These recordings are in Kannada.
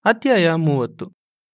ಅಧ್ಯಾಯ ಮೂವತ್ತು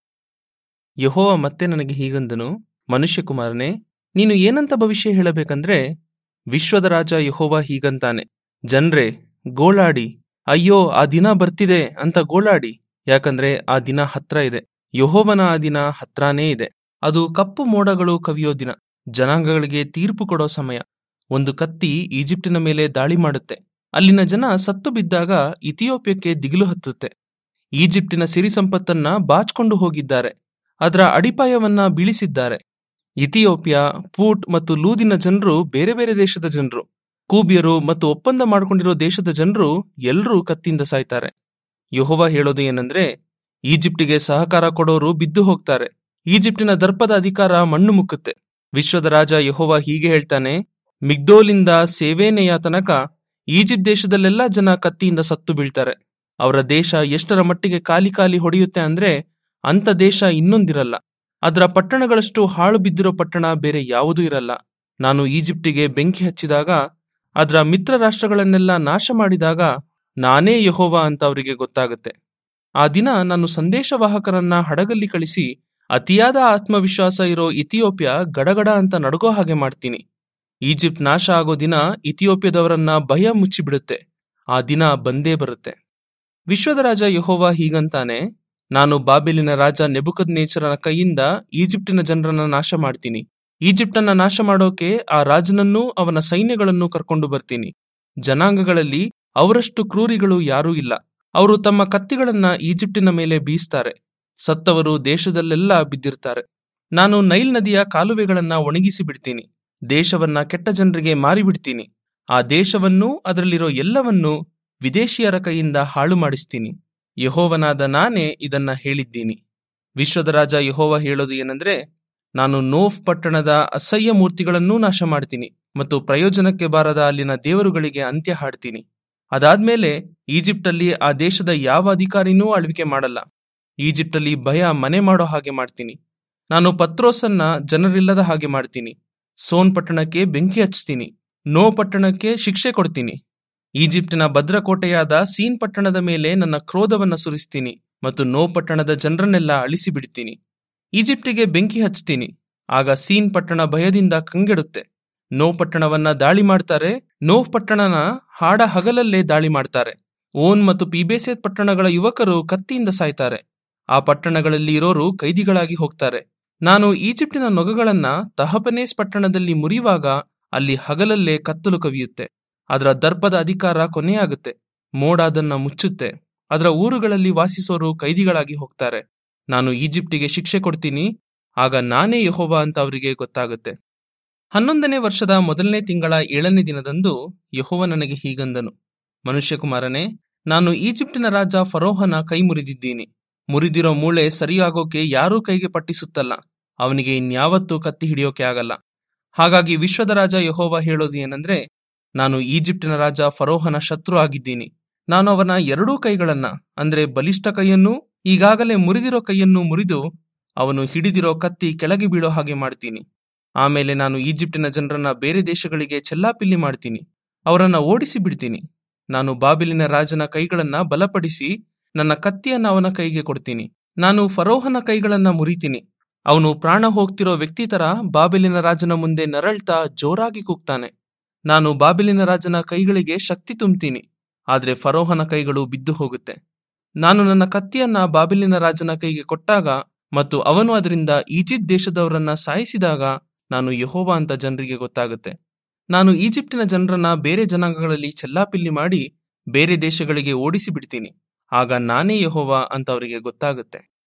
ಯೆಹೋವ ಮತ್ತೆ ನನಗೆ ಹೀಗಂದನು ಮನುಷ್ಯಕುಮಾರನೇ ನೀನು ಏನಂತ ಭವಿಷ್ಯ ಹೇಳಬೇಕಂದ್ರೆ ವಿಶ್ವದ ರಾಜ ಯೆಹೋವ ಹೀಗಂತಾನೆ ಜನ್ರೆ ಗೋಳಾಡಿ ಅಯ್ಯೋ ಆ ದಿನ ಬರ್ತಿದೆ ಅಂತ ಗೋಳಾಡಿ ಯಾಕಂದ್ರೆ ಆ ದಿನ ಹತ್ರ ಇದೆ ಯೆಹೋವನ ಆ ದಿನ ಹತ್ರಾನೇ ಇದೆ ಅದು ಕಪ್ಪು ಮೋಡಗಳು ಕವಿಯೋ ದಿನ ಜನಾಂಗಗಳಿಗೆ ತೀರ್ಪು ಕೊಡೋ ಸಮಯ ಒಂದು ಕತ್ತಿ ಈಜಿಪ್ಟಿನ ಮೇಲೆ ದಾಳಿ ಮಾಡುತ್ತೆ ಅಲ್ಲಿನ ಜನ ಸತ್ತು ಬಿದ್ದಾಗ ಇಥಿಯೋಪ್ಯಕ್ಕೆ ದಿಗಿಲು ಹತ್ತುತ್ತೆ ಈಜಿಪ್ಟಿನ ಸಿರಿ ಸಂಪತ್ತನ್ನ ಬಾಚ್ಕೊಂಡು ಹೋಗಿದ್ದಾರೆ ಅದರ ಅಡಿಪಾಯವನ್ನ ಬೀಳಿಸಿದ್ದಾರೆ ಇಥಿಯೋಪಿಯ ಪೂಟ್ ಮತ್ತು ಲೂದಿನ ಜನರು ಬೇರೆ ಬೇರೆ ದೇಶದ ಜನರು ಕೂಬಿಯರು ಮತ್ತು ಒಪ್ಪಂದ ಮಾಡ್ಕೊಂಡಿರೋ ದೇಶದ ಜನರು ಎಲ್ರೂ ಕತ್ತಿಯಿಂದ ಸಾಯ್ತಾರೆ ಯೆಹೋವ ಹೇಳೋದು ಏನಂದ್ರೆ ಈಜಿಪ್ಟಿಗೆ ಸಹಕಾರ ಕೊಡೋರು ಬಿದ್ದು ಹೋಗ್ತಾರೆ ಈಜಿಪ್ಟಿನ ದರ್ಪದ ಅಧಿಕಾರ ಮಣ್ಣು ಮುಕ್ಕುತ್ತೆ ವಿಶ್ವದ ರಾಜ ಯೆಹೋವ ಹೀಗೆ ಹೇಳ್ತಾನೆ ಮಿಗ್ದೋಲಿಂದ ಸೇವೇನೆಯ ತನಕ ಈಜಿಪ್ಟ್ ದೇಶದಲ್ಲೆಲ್ಲ ಜನ ಕತ್ತಿಯಿಂದ ಸತ್ತು ಬೀಳ್ತಾರೆ ಅವರ ದೇಶ ಎಷ್ಟರ ಮಟ್ಟಿಗೆ ಖಾಲಿ ಖಾಲಿ ಹೊಡೆಯುತ್ತೆ ಅಂದ್ರೆ ಅಂಥ ದೇಶ ಇನ್ನೊಂದಿರಲ್ಲ ಅದರ ಪಟ್ಟಣಗಳಷ್ಟು ಹಾಳು ಬಿದ್ದಿರೋ ಪಟ್ಟಣ ಬೇರೆ ಯಾವುದೂ ಇರಲ್ಲ ನಾನು ಈಜಿಪ್ಟಿಗೆ ಬೆಂಕಿ ಹಚ್ಚಿದಾಗ ಅದರ ಮಿತ್ರ ರಾಷ್ಟ್ರಗಳನ್ನೆಲ್ಲ ನಾಶ ಮಾಡಿದಾಗ ನಾನೇ ಯಹೋವ ಅಂತ ಅವರಿಗೆ ಗೊತ್ತಾಗುತ್ತೆ ಆ ದಿನ ನಾನು ಸಂದೇಶವಾಹಕರನ್ನ ಹಡಗಲ್ಲಿ ಕಳಿಸಿ ಅತಿಯಾದ ಆತ್ಮವಿಶ್ವಾಸ ಇರೋ ಇಥಿಯೋಪ್ಯ ಗಡಗಡ ಅಂತ ನಡುಗೋ ಹಾಗೆ ಮಾಡ್ತೀನಿ ಈಜಿಪ್ಟ್ ನಾಶ ಆಗೋ ದಿನ ಇಥಿಯೋಪ್ಯದವರನ್ನ ಭಯ ಮುಚ್ಚಿಬಿಡುತ್ತೆ ಆ ದಿನ ಬಂದೇ ಬರುತ್ತೆ ವಿಶ್ವದ ರಾಜ ಯಹೋವ ಹೀಗಂತಾನೆ ನಾನು ಬಾಬೆಲಿನ ರಾಜ ನೆಬುಕದ್ ನೇಚರನ ಕೈಯಿಂದ ಈಜಿಪ್ಟಿನ ಜನರನ್ನ ನಾಶ ಮಾಡ್ತೀನಿ ಈಜಿಪ್ಟನ್ನ ನಾಶ ಮಾಡೋಕೆ ಆ ರಾಜನನ್ನೂ ಅವನ ಸೈನ್ಯಗಳನ್ನು ಕರ್ಕೊಂಡು ಬರ್ತೀನಿ ಜನಾಂಗಗಳಲ್ಲಿ ಅವರಷ್ಟು ಕ್ರೂರಿಗಳು ಯಾರೂ ಇಲ್ಲ ಅವರು ತಮ್ಮ ಕತ್ತಿಗಳನ್ನ ಈಜಿಪ್ಟಿನ ಮೇಲೆ ಬೀಸ್ತಾರೆ ಸತ್ತವರು ದೇಶದಲ್ಲೆಲ್ಲ ಬಿದ್ದಿರ್ತಾರೆ ನಾನು ನೈಲ್ ನದಿಯ ಕಾಲುವೆಗಳನ್ನ ಒಣಗಿಸಿ ಬಿಡ್ತೀನಿ ದೇಶವನ್ನ ಕೆಟ್ಟ ಜನರಿಗೆ ಮಾರಿಬಿಡ್ತೀನಿ ಆ ದೇಶವನ್ನೂ ಅದರಲ್ಲಿರೋ ಎಲ್ಲವನ್ನೂ ವಿದೇಶಿಯರ ಕೈಯಿಂದ ಹಾಳು ಮಾಡಿಸ್ತೀನಿ ಯಹೋವನಾದ ನಾನೇ ಇದನ್ನ ಹೇಳಿದ್ದೀನಿ ವಿಶ್ವದ ರಾಜ ಯಹೋವ ಹೇಳೋದು ಏನಂದ್ರೆ ನಾನು ನೋಫ್ ಪಟ್ಟಣದ ಅಸಹ್ಯ ಮೂರ್ತಿಗಳನ್ನೂ ನಾಶ ಮಾಡ್ತೀನಿ ಮತ್ತು ಪ್ರಯೋಜನಕ್ಕೆ ಬಾರದ ಅಲ್ಲಿನ ದೇವರುಗಳಿಗೆ ಅಂತ್ಯ ಹಾಡ್ತೀನಿ ಅದಾದ್ಮೇಲೆ ಈಜಿಪ್ಟಲ್ಲಿ ಆ ದೇಶದ ಯಾವ ಅಧಿಕಾರಿನೂ ಆಳ್ವಿಕೆ ಮಾಡಲ್ಲ ಈಜಿಪ್ಟಲ್ಲಿ ಭಯ ಮನೆ ಮಾಡೋ ಹಾಗೆ ಮಾಡ್ತೀನಿ ನಾನು ಪತ್ರೋಸನ್ನ ಜನರಿಲ್ಲದ ಹಾಗೆ ಮಾಡ್ತೀನಿ ಸೋನ್ ಪಟ್ಟಣಕ್ಕೆ ಬೆಂಕಿ ಹಚ್ತೀನಿ ನೋ ಪಟ್ಟಣಕ್ಕೆ ಶಿಕ್ಷೆ ಕೊಡ್ತೀನಿ ಈಜಿಪ್ಟಿನ ಭದ್ರಕೋಟೆಯಾದ ಸೀನ್ ಪಟ್ಟಣದ ಮೇಲೆ ನನ್ನ ಕ್ರೋಧವನ್ನ ಸುರಿಸ್ತೀನಿ ಮತ್ತು ನೋ ಪಟ್ಟಣದ ಜನರನ್ನೆಲ್ಲ ಅಳಿಸಿ ಬಿಡ್ತೀನಿ ಈಜಿಪ್ಟಿಗೆ ಬೆಂಕಿ ಹಚ್ತೀನಿ ಆಗ ಸೀನ್ ಪಟ್ಟಣ ಭಯದಿಂದ ಕಂಗೆಡುತ್ತೆ ನೋ ಪಟ್ಟಣವನ್ನ ದಾಳಿ ಮಾಡ್ತಾರೆ ನೋವ್ ಪಟ್ಟಣನ ಹಾಡ ಹಗಲಲ್ಲೇ ದಾಳಿ ಮಾಡ್ತಾರೆ ಓನ್ ಮತ್ತು ಪಿಬೇಸೆತ್ ಪಟ್ಟಣಗಳ ಯುವಕರು ಕತ್ತಿಯಿಂದ ಸಾಯ್ತಾರೆ ಆ ಪಟ್ಟಣಗಳಲ್ಲಿ ಇರೋರು ಕೈದಿಗಳಾಗಿ ಹೋಗ್ತಾರೆ ನಾನು ಈಜಿಪ್ಟಿನ ನೊಗಗಳನ್ನ ತಹಪನೇಸ್ ಪಟ್ಟಣದಲ್ಲಿ ಮುರಿಯುವಾಗ ಅಲ್ಲಿ ಹಗಲಲ್ಲೇ ಕತ್ತಲು ಕವಿಯುತ್ತೆ ಅದರ ದರ್ಪದ ಅಧಿಕಾರ ಕೊನೆಯಾಗುತ್ತೆ ಮೋಡ ಅದನ್ನ ಮುಚ್ಚುತ್ತೆ ಅದರ ಊರುಗಳಲ್ಲಿ ವಾಸಿಸೋರು ಕೈದಿಗಳಾಗಿ ಹೋಗ್ತಾರೆ ನಾನು ಈಜಿಪ್ಟಿಗೆ ಶಿಕ್ಷೆ ಕೊಡ್ತೀನಿ ಆಗ ನಾನೇ ಯಹೋವ ಅಂತ ಅವರಿಗೆ ಗೊತ್ತಾಗುತ್ತೆ ಹನ್ನೊಂದನೇ ವರ್ಷದ ಮೊದಲನೇ ತಿಂಗಳ ಏಳನೇ ದಿನದಂದು ಯಹೋವ ನನಗೆ ಹೀಗಂದನು ಮನುಷ್ಯಕುಮಾರನೇ ನಾನು ಈಜಿಪ್ಟಿನ ರಾಜ ಫರೋಹನ ಕೈ ಮುರಿದಿದ್ದೀನಿ ಮುರಿದಿರೋ ಮೂಳೆ ಸರಿಯಾಗೋಕೆ ಯಾರೂ ಕೈಗೆ ಪಟ್ಟಿಸುತ್ತಲ್ಲ ಅವನಿಗೆ ಇನ್ಯಾವತ್ತೂ ಕತ್ತಿ ಹಿಡಿಯೋಕೆ ಆಗಲ್ಲ ಹಾಗಾಗಿ ವಿಶ್ವದ ರಾಜ ಯಹೋವ ಹೇಳೋದು ಏನಂದ್ರೆ ನಾನು ಈಜಿಪ್ಟಿನ ರಾಜ ಫರೋಹನ ಶತ್ರು ಆಗಿದ್ದೀನಿ ನಾನು ಅವನ ಎರಡೂ ಕೈಗಳನ್ನ ಅಂದ್ರೆ ಬಲಿಷ್ಠ ಕೈಯನ್ನೂ ಈಗಾಗಲೇ ಮುರಿದಿರೋ ಕೈಯನ್ನು ಮುರಿದು ಅವನು ಹಿಡಿದಿರೋ ಕತ್ತಿ ಕೆಳಗೆ ಬೀಳೋ ಹಾಗೆ ಮಾಡ್ತೀನಿ ಆಮೇಲೆ ನಾನು ಈಜಿಪ್ಟಿನ ಜನರನ್ನ ಬೇರೆ ದೇಶಗಳಿಗೆ ಚೆಲ್ಲಾಪಿಲ್ಲಿ ಮಾಡ್ತೀನಿ ಅವರನ್ನ ಓಡಿಸಿ ಬಿಡ್ತೀನಿ ನಾನು ಬಾಬಿಲಿನ ರಾಜನ ಕೈಗಳನ್ನ ಬಲಪಡಿಸಿ ನನ್ನ ಕತ್ತಿಯನ್ನ ಅವನ ಕೈಗೆ ಕೊಡ್ತೀನಿ ನಾನು ಫರೋಹನ ಕೈಗಳನ್ನ ಮುರಿತೀನಿ ಅವನು ಪ್ರಾಣ ಹೋಗ್ತಿರೋ ವ್ಯಕ್ತಿ ತರ ಬಾಬಿಲಿನ ರಾಜನ ಮುಂದೆ ನರಳ್ತಾ ಜೋರಾಗಿ ಕೂಗ್ತಾನೆ ನಾನು ಬಾಬಿಲಿನ ರಾಜನ ಕೈಗಳಿಗೆ ಶಕ್ತಿ ತುಂಬ್ತೀನಿ ಆದ್ರೆ ಫರೋಹನ ಕೈಗಳು ಬಿದ್ದು ಹೋಗುತ್ತೆ ನಾನು ನನ್ನ ಕತ್ತಿಯನ್ನ ಬಾಬಿಲಿನ ರಾಜನ ಕೈಗೆ ಕೊಟ್ಟಾಗ ಮತ್ತು ಅವನು ಅದರಿಂದ ಈಜಿಪ್ಟ್ ದೇಶದವರನ್ನ ಸಾಯಿಸಿದಾಗ ನಾನು ಯಹೋವ ಅಂತ ಜನರಿಗೆ ಗೊತ್ತಾಗುತ್ತೆ ನಾನು ಈಜಿಪ್ಟಿನ ಜನರನ್ನ ಬೇರೆ ಜನಾಂಗಗಳಲ್ಲಿ ಚೆಲ್ಲಾಪಿಲ್ಲಿ ಮಾಡಿ ಬೇರೆ ದೇಶಗಳಿಗೆ ಓಡಿಸಿ ಬಿಡ್ತೀನಿ ಆಗ ನಾನೇ ಯಹೋವ ಅಂತ ಅವರಿಗೆ ಗೊತ್ತಾಗುತ್ತೆ